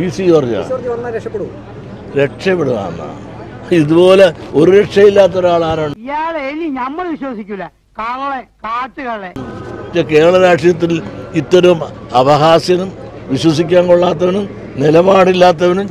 C ജോർജാ George വന്നാൽ രക്ഷപ്പെടുമോ രക്ഷപ്പെടുക ഇതുപോലെ ഒരു രക്ഷയില്ലാത്ത ഒരാളാരാണ് ഇയാളെ ഇനി നമ്മൾ വിശ്വസിക്കൂല കള്ളെ കാട്ടുകളെ പക്ഷേ കേരള രാഷ്ട്രീയത്തിൽ ഇത്തരം അപഹാസ്യനും വിശ്വസിക്കാൻ കൊള്ളാത്തവനും നിലപാടില്ലാത്തവനും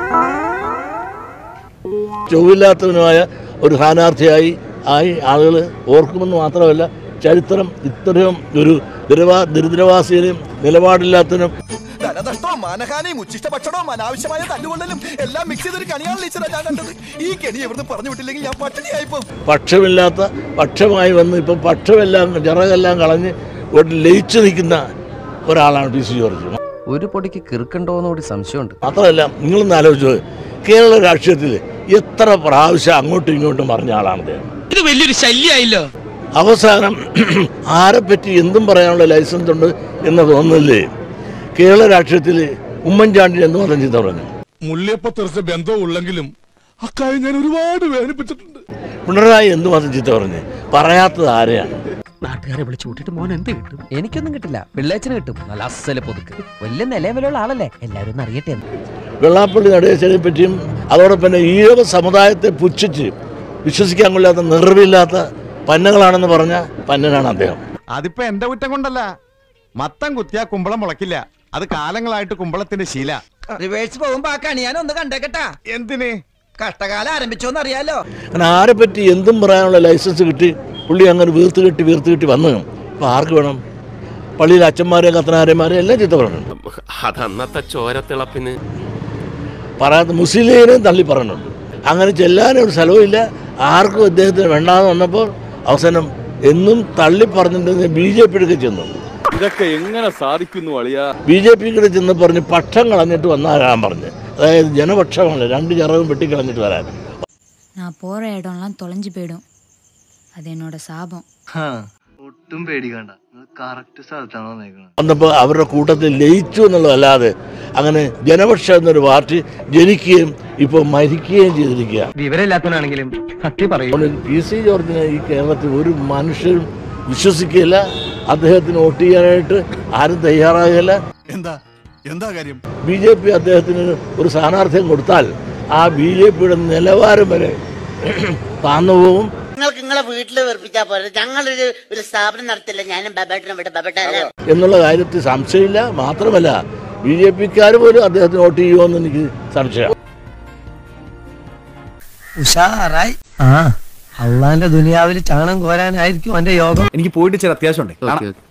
ചൊവ്വില്ലാത്തവനുമായ ഒരു സ്ഥാനാർത്ഥിയായി ആയി ആളുകൾ ഓർക്കുമെന്ന് മാത്രമല്ല ചരിത്രം ഇത്രയും ഒരു ദുരവാ ദരിദ്രവാസിയെയും നിലപാടില്ലാത്തവനും ധനനഷ്ടവും മാനഹാനിയും ഉച്ചിഷ്ട ഭക്ഷണവും അനാവശ്യമായ തല്ലുകൊള്ളലും എല്ലാം മിക്സ് ചെയ്തൊരു കണിയാണ് ടീച്ചറെ ഞാൻ കണ്ടത് ഈ കെണി എവിടുന്ന് പറഞ്ഞു വിട്ടില്ലെങ്കിൽ ഞാൻ പട്ടിണിയായിപ്പോ പക്ഷമില്ലാത്ത പക്ഷമായി വന്ന് ഇപ്പം പക്ഷമെല്ലാം ചിറകെല്ലാം കളഞ്ഞ് ഒരു ലയിച്ചു നിൽക്കുന്ന ഒരാളാണ് പി സി ജോർജ് ഒരു പൊടിക്ക് കിറുക്കുണ്ടോന്ന് കൂടി സംശയമുണ്ട് മാത്രമല്ല നിങ്ങളൊന്ന് ആലോചിച്ചു കേരള രാഷ്ട്രീയത്തിൽ എത്ര പ്രാവശ്യം അങ്ങോട്ടും ഇങ്ങോട്ടും പറഞ്ഞ ആളാണ് അദ്ദേഹം ഇത് വലിയൊരു ശല്യായില്ലോ അവസാനം ആരെപ്പറ്റി എന്തും പറയാനുള്ള ലൈസൻസ് ഉണ്ട് എന്ന് തോന്നുന്നില്ലേ കേരള രാഷ്ട്രീയത്തിൽ ഉമ്മൻചാണ്ടി എന്ന് പറഞ്ഞ ചിന്ത പറഞ്ഞു മുള്ളിയപ്പ തെറിച്ച ബന്ധം ഉള്ളെങ്കിലും അക്കാര്യം ഞാൻ ഒരുപാട് വേദനിപ്പിച്ചിട്ടുണ്ട് പിണറായി എന്ത് മാത്രം ചിന്ത പറഞ്ഞു പറയാത്തത് ആരെയാണ് നാട്ടുകാരെ വിളിച്ചു കൂട്ടിട്ട് മോൻ എന്ത് കിട്ടും എനിക്കൊന്നും കിട്ടില്ല പിള്ളേച്ചന് കിട്ടും നല്ല അസല് പുതുക്ക് വലിയ നിലവിലുള്ള ആളല്ലേ എല്ലാവരും ഒന്ന് അറിയട്ടെ എന്ന് വെള്ളാപ്പള്ളി നടേശനെ പറ്റിയും അതോടൊപ്പം തന്നെ ഈഴവ സമുദായത്തെ പുച്ഛിച്ച് വിശ്വസിക്കാൻ കൊള്ളാത്ത നിറവില്ലാത്ത പന്നകളാണെന്ന് പറഞ്ഞ പന്നനാണ് അദ്ദേഹം അതിപ്പോ എന്റെ കുറ്റം കൊണ്ടല്ല മത്തം കുത്തിയാ കുമ്പളം മുളക്കില്ല അത് കാലങ്ങളായിട്ട് കുമ്പളത്തിന്റെ ശീല റിവേഴ്സ് പോകുമ്പോ ആ കണി ഞാൻ ഒന്ന് കണ്ടേക്കട്ടാ എന്തിന് കഷ്ടകാലം ആരംഭിച്ചോന്ന് അറിയാലോ അങ്ങനെ ആരെപ്പറ്റി എന്തും പറയാനുള്ള ലൈസൻസ് കിട്ടി പുള്ളി അങ്ങനെ വീർത്ത് കെട്ടി വീർത്ത് കെട്ടി വന്നു അപ്പോൾ ആർക്ക് വേണം പള്ളിയിൽ അച്ഛന്മാരെ കത്തനാരന്മാരെ എല്ലാം ചീത്ത പറഞ്ഞു അതന്നത്തെ ചോരത്തിളപ്പിന് പറയാത്ത മുസ്ലിം ലീഗിനെയും തള്ളി പറഞ്ഞിട്ടുണ്ട് അങ്ങനെ ചെല്ലാനും ഒരു സ്ഥലവുമില്ല ആർക്കും അദ്ദേഹത്തിന് വേണ്ടാന്ന് വന്നപ്പോൾ അവസാനം എന്നും തള്ളി പറഞ്ഞിട്ട് ബി ജെ പിയുടെ ചെന്നു ഇതൊക്കെ എങ്ങനെ സാധിക്കുന്നു അളിയാ ബി ജെ പിയുടെ ചെന്ന് പറഞ്ഞ് പക്ഷം കളഞ്ഞിട്ട് വന്നാരാൻ പറഞ്ഞ് അതായത് ജനപക്ഷമാണ് രണ്ട് ചിറകും വെട്ടിക്കളഞ്ഞിട്ട് വരാൻ நான் போகிற இடம்லாம் தொலைஞ்சு போயிடும் அது என்னோட சாபம் ഒട്ടും പേടിക്കണ്ട കറക്റ്റ് സ്ഥലത്താണോ വന്നേക്കണത് വന്നപ്പോൾ അവരുടെ കൂട്ടത്തിൽ ലയിച്ചു എന്നുള്ളതല്ലാതെ അങ്ങനെ ജനപക്ഷം എന്നൊരു പാർട്ടി ജനിക്കുകയും ഇപ്പോൾ മരിക്കുകയും ചെയ്തിരിക്കുക വിവരമില്ലാത്തവനാണെങ്കിലും സത്യം പറയൂ അതുകൊണ്ട് പി സി ജോർജിനെ ഈ കേരളത്തിൽ ഒരു മനുഷ്യരും വിശ്വസിക്കുകയില്ല അദ്ദേഹത്തിന് വോട്ട് ചെയ്യാനായിട്ട് ആരും തയ്യാറാകില്ല എന്താ എന്താ കാര്യം ബി ജെ പി അദ്ദേഹത്തിന് ഒരു സ്ഥാനാർത്ഥ്യം കൊടുത്താൽ ആ ബി ജെ പിയുടെ നിലവാരം വരെ താന്നു പോകും നിങ്ങൾക്ക് നിങ്ങളെ വീട്ടിൽ വെറുപ്പിച്ചാ പോലെ ഞങ്ങളൊരു ഒരു സ്ഥാപനം നടത്തില്ല ഞാനും ബബേട്ടനും ഇവിടെ ബബേട്ടനെ എന്നുള്ള കാര്യത്തിൽ സംശയമില്ല മാത്രമല്ല ബി ജെ പിക്കാർ പോലും അദ്ദേഹത്തിന് വോട്ട് ചെയ്യുമെന്ന് എനിക്ക് സംശയം ഉഷാറായി ആ അള്ളാന്റെ ദുനിയാവിൽ ചാണം കോരാനായിരിക്കും എന്റെ യോഗം എനിക്ക് പോയിട്ട് ചില അത്യാവശ്യം ഉണ്ട്